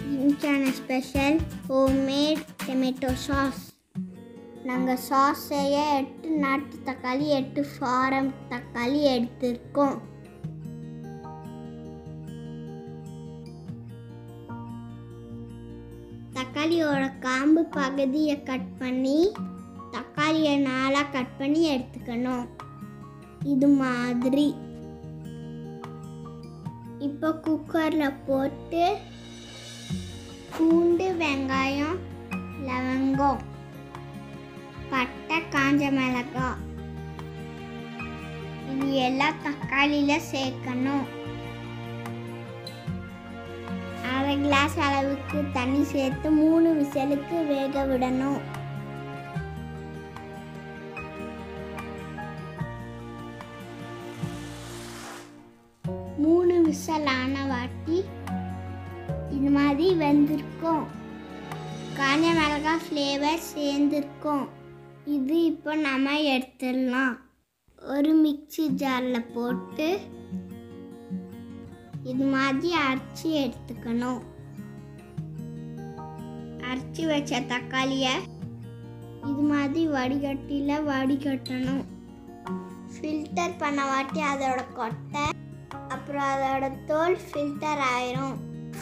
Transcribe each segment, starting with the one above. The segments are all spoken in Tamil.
இன்னைக்கான ஸ்பெஷல் ஹோம்மேட் டொமேட்டோ சாஸ் நாங்கள் சாஸ் செய்ய எட்டு நாட்டு தக்காளி எட்டு ஃபாரம் தக்காளி எடுத்திருக்கோம் தக்காளியோட காம்பு பகுதியை கட் பண்ணி தக்காளியை நாளாக கட் பண்ணி எடுத்துக்கணும் இது மாதிரி இப்போ குக்கரில் போட்டு பூண்டு வெங்காயம் லவங்கம் பட்டை காஞ்ச மிளகாய் இது எல்லாம் தக்காளியில் சேர்க்கணும் அரை கிளாஸ் அளவுக்கு தண்ணி சேர்த்து மூணு விசலுக்கு வேக விடணும் மூணு விசல் ஆன வாட்டி இது மாதிரி வெந்திருக்கும் காஞ்ச மிளகாய் ஃப்ளேவர் சேர்ந்துருக்கும் இது இப்போ நம்ம எடுத்துடலாம் ஒரு மிக்ஸி ஜாரில் போட்டு இது மாதிரி அரைச்சி எடுத்துக்கணும் அரைச்சி வச்ச தக்காளியை இது மாதிரி வடிகட்டியில் வடிகட்டணும் ஃபில்டர் பண்ண வாட்டி அதோட கொட்டை அப்புறம் அதோட தோல் ஃபில்டர் ஆயிரும்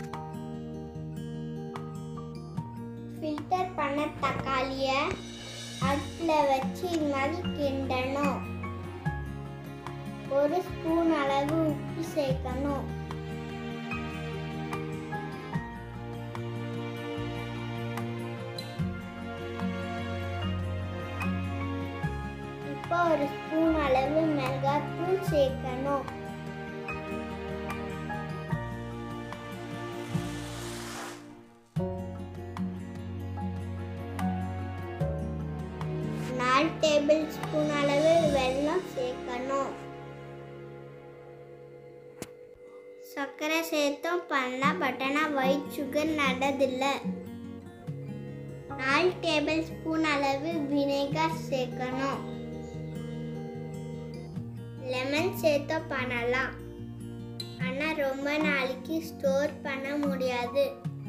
ஃபில்டர் பண்ண தக்காளியை அடுப்பில் வச்சு இது மாதிரி கிண்டணும் ஒரு ஸ்பூன் அளவு உப்பு சேர்க்கணும் இப்போ ஒரு ஸ்பூன் அளவு மிளகாத்தூள் சேர்க்கணும் நாலு டேபிள் ஸ்பூன் அளவு வெல்லம் சேர்க்கணும் சர்க்கரை சேர்த்தும் பண்ணலாம் பட் ஆனால் ஒயிட் சுகர் நல்லதில்லை நாலு டேபிள் ஸ்பூன் அளவு வினேகர் சேர்க்கணும் லெமன் சேர்த்தும் பண்ணலாம் ஆனால் ரொம்ப நாளைக்கு ஸ்டோர் பண்ண முடியாது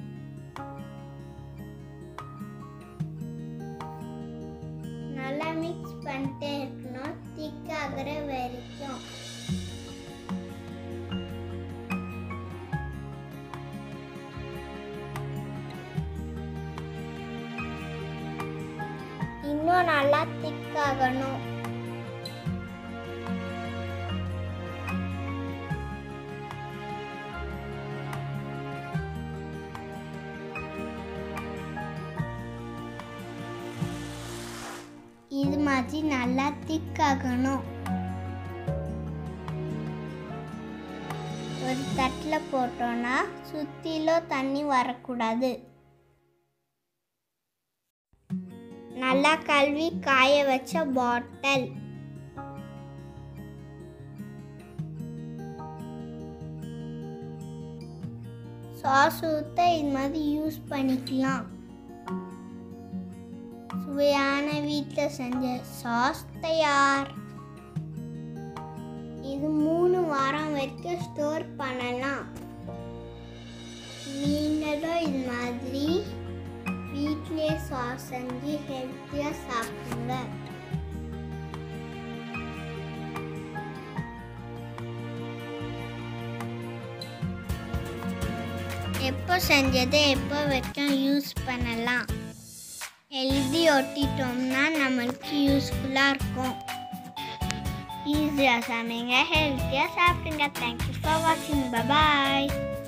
நல்லா மிக்ஸ் பண்ணிட்டே இருக்கணும் திக் ஆகிற வரைக்கும் இன்னும் நல்லா திக் ஆகணும் இது மாதிரி நல்லா திக் ஆகணும் ஒரு தட்டில் போட்டோன்னா சுற்றிலும் தண்ணி வரக்கூடாது நல்லா கழுவி காய வச்ச பாட்டில் சாஸ் ஊற்ற இது மாதிரி யூஸ் பண்ணிக்கலாம் சுவையான வீட்டில் செஞ்ச சாஸ் தயார் இது மூணு வாரம் வரைக்கும் ஸ்டோர் பண்ணலாம் நீங்களும் இது மாதிரி வீட்டிலே சாஸ் செஞ்சு ஹெல்த்தியாக சாப்பிடுங்க எப்போ செஞ்சதை எப்போ வரைக்கும் யூஸ் பண்ணலாம் எழுதி ஒட்டிட்டோம்னா நம்மளுக்கு யூஸ்ஃபுல்லாக இருக்கும் ஈஸியாக சமைங்க ஹெல்த்தியாக சாப்பிடுங்க தேங்க்யூ ஃபார் வாட்சிங் பபாய்